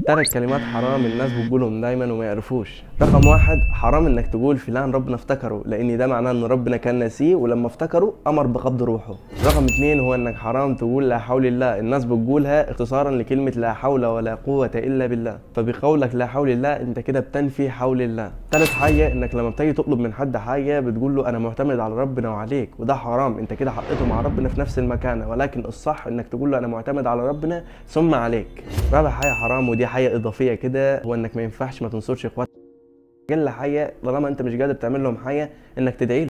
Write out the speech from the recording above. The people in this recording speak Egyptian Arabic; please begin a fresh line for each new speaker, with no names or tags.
ثلاث كلمات حرام الناس بتقولهم دايما وما يعرفوش رقم واحد حرام انك تقول فلان ربنا افتكره لان ده معناه ان ربنا كان ناسيه ولما افتكره امر بقبض روحه رقم اتنين هو انك حرام تقول لا حول الله الناس بتقولها اختصارا لكلمة لا حول ولا قوة الا بالله فبقولك لا حول الله انت كده بتنفي حول الله ثالث حاجة انك لما بتيجي تطلب من حد حاجة بتقول له انا معتمد على ربنا وعليك وده حرام انت كده حطيته مع ربنا في نفس المكانة ولكن الصح انك تقول له انا معتمد على ربنا ثم عليك رابع حاجة حرام ودي حاجة اضافية كده هو انك ما ينفعش ما تنصرش اخواتك اقل حاجة طالما انت مش قادر تعمل لهم حاجة انك تدعي